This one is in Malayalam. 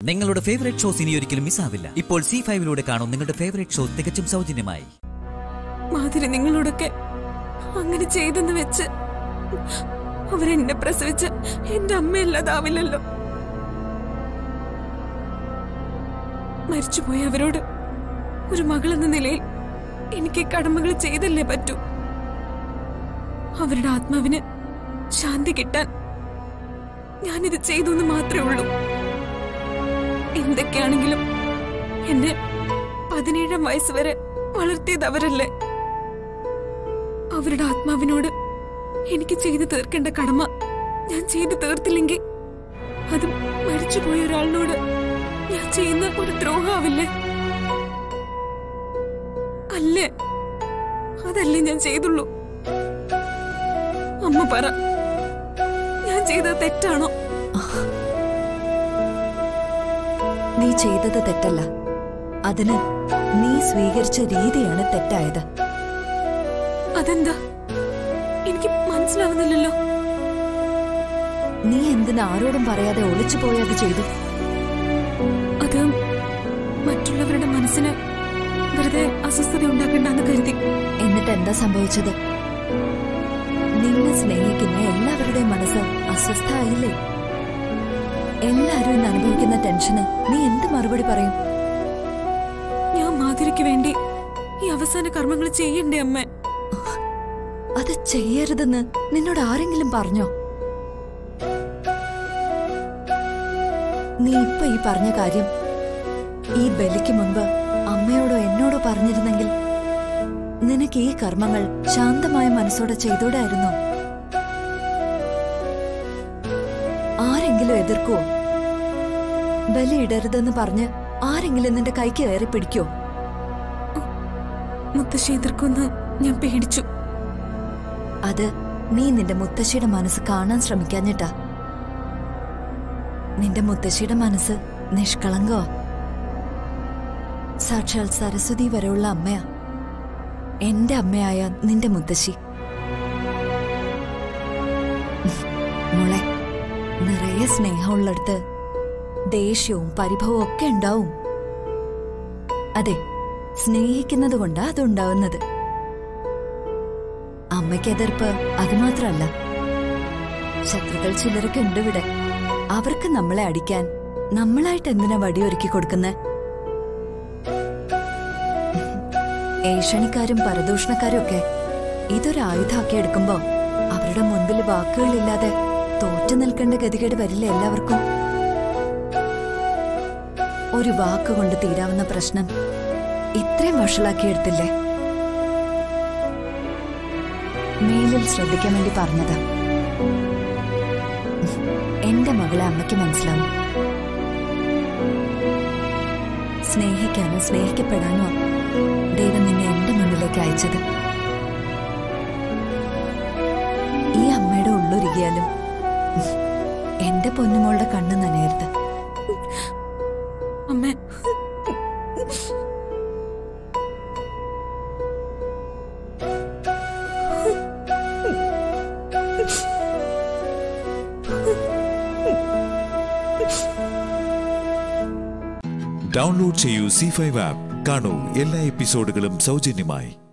നിങ്ങളുടെ ഫേവറേറ്റ് ഷോസ് ഇനി ഒരിക്കലും മിസ്സാവില്ല ഇപ്പോൾ സി ഫൈവിലൂടെ കാണും നിങ്ങളുടെ ഫേവറേറ്റ് ഷോ തികച്ചും സൗജന്യമായി മാതിരി നിങ്ങളോടൊക്കെ അങ്ങനെ ചെയ്തെന്ന് വെച്ച് അവരെന്നെ പ്രസവിച്ച് എന്റെ അമ്മയല്ലാതാവില്ലല്ലോ മരിച്ചുപോയ അവരോട് ഒരു മകളെന്ന നിലയിൽ എനിക്ക് ഈ കടമകൾ ചെയ്തല്ലേ പറ്റൂ അവരുടെ ആത്മാവിന് ശാന്തി കിട്ടാൻ ഞാനിത് ചെയ്തു എന്ന് മാത്രമേ ഉള്ളൂ എന്തൊക്കെയാണെങ്കിലും എന്നെ പതിനേഴാം വയസ്സ് വരെ വളർത്തിയത് അവരല്ലേ അവരുടെ ആത്മാവിനോട് എനിക്ക് ചെയ്തു തീർക്കേണ്ട കടമ ഞാൻ ചെയ്തു തീർത്തില്ലെങ്കിൽ അത് മരിച്ചുപോയ ഒരാളിനോട് ഞാൻ ചെയ്യുന്ന ഒരു ദ്രോഹമാവില്ലേ അല്ലേ അതല്ലേ ഞാൻ ചെയ്തുള്ളൂ അമ്മ പറ ഞാൻ ചെയ്തത് തെറ്റാണോ നീ ചെയ്തത് തെറ്റല്ല അതിന് നീ സ്വീകരിച്ച രീതിയാണ് തെറ്റായത് അതെന്താ എനിക്ക് മനസ്സിലാവുന്നില്ലല്ലോ നീ എന്തിന് ആരോടും പറയാതെ ഒളിച്ചു പോയി അത് ചെയ്തു അത് മറ്റുള്ളവരുടെ മനസ്സിന് വെറുതെ അസ്വസ്ഥത ഉണ്ടാക്കണ്ടെന്ന് കരുതി എന്നിട്ട് എന്താ സംഭവിച്ചത് നിന്നെ സ്നേഹിക്കുന്ന എല്ലാവരുടെയും മനസ്സ് അസ്വസ്ഥായില്ലേ എല്ലാരും ഇന്ന് അനുഭവിക്കുന്ന ടെൻഷന് നീ എന്ത് മറുപടി പറയും ഞാൻ മാധുരിക്ക് വേണ്ടി ഈ അവസാന കർമ്മങ്ങൾ ചെയ്യണ്ടേ അമ്മ അത് ചെയ്യരുതെന്ന് നിന്നോട് ആരെങ്കിലും പറഞ്ഞോ നീ ഇപ്പൊ ഈ പറഞ്ഞ കാര്യം ഈ ബലിക്ക് മുൻപ് അമ്മയോടോ എന്നോടോ പറഞ്ഞിരുന്നെങ്കിൽ നിനക്ക് ഈ കർമ്മങ്ങൾ ശാന്തമായ മനസ്സോടെ ചെയ്തൂടായിരുന്നോ ആരെങ്കിലും എതിർക്കുവോ ബലിയിടരുതെന്ന് പറഞ്ഞ് ആരെങ്കിലും നിന്റെ കൈക്ക് കയറി പിടിക്കോ മുത്തശ്ശി എതിർക്കൊന്ന് ഞാൻ പേടിച്ചു അത് നീ നിന്റെ മുത്തശ്ശിയുടെ മനസ്സ് കാണാൻ ശ്രമിക്കാഞ്ഞിട്ടാ നിന്റെ മുത്തശ്ശിയുടെ മനസ്സ് നിഷ്കളങ്കോ സാക്ഷാൽ സരസ്വതി വരെയുള്ള അമ്മയാ എന്റെ അമ്മയായ നിന്റെ മുത്തശ്ശി മോളെ നിറയെ സ്നേഹമുള്ളിടത്ത് ദേഷ്യവും പരിഭവവും ഒക്കെ ഉണ്ടാവും അതെ സ്നേഹിക്കുന്നത് കൊണ്ടാ അതുണ്ടാവുന്നത് അമ്മയ്ക്ക് എതിർപ്പ് അത് മാത്രല്ല ശത്രുക്കൾ ചിലരൊക്കെ ഉണ്ട് ഇവിടെ അവർക്ക് നമ്മളെ അടിക്കാൻ നമ്മളായിട്ട് എന്തിനാ വടിയൊരുക്കി കൊടുക്കുന്നെ ഏഷണിക്കാരും പരദൂഷണക്കാരും ഒക്കെ ഇതൊരു ആയുധമാക്കി എടുക്കുമ്പോ അവരുടെ മുൻപിൽ വാക്കുകളില്ലാതെ തോറ്റു നിൽക്കേണ്ട ഗതികേട് വരില്ല എല്ലാവർക്കും ഒരു വാക്കുകൊണ്ട് തീരാവുന്ന പ്രശ്നം ഇത്രയും വഷളാക്കിയെടുത്തില്ലേ മേലിൽ ശ്രദ്ധിക്കാൻ വേണ്ടി പറഞ്ഞതാ എന്റെ മകളെ അമ്മയ്ക്ക് മനസ്സിലാവും സ്നേഹിക്കാനോ സ്നേഹിക്കപ്പെടാനോ ദൈവം നിന്നെ എന്റെ മുന്നിലേക്ക് അയച്ചത് ഈ അമ്മയുടെ ഉള്ളൊരുകിയാലും എന്റെ പൊന്നുമോളുടെ കണ്ണ് നനയരുത് അമ്മ ഡൗൺലോഡ് ചെയ്യൂ സി ഫൈവ് ആപ്പ് കാണൂ എല്ലാ എപ്പിസോഡുകളും സൗജന്യമായി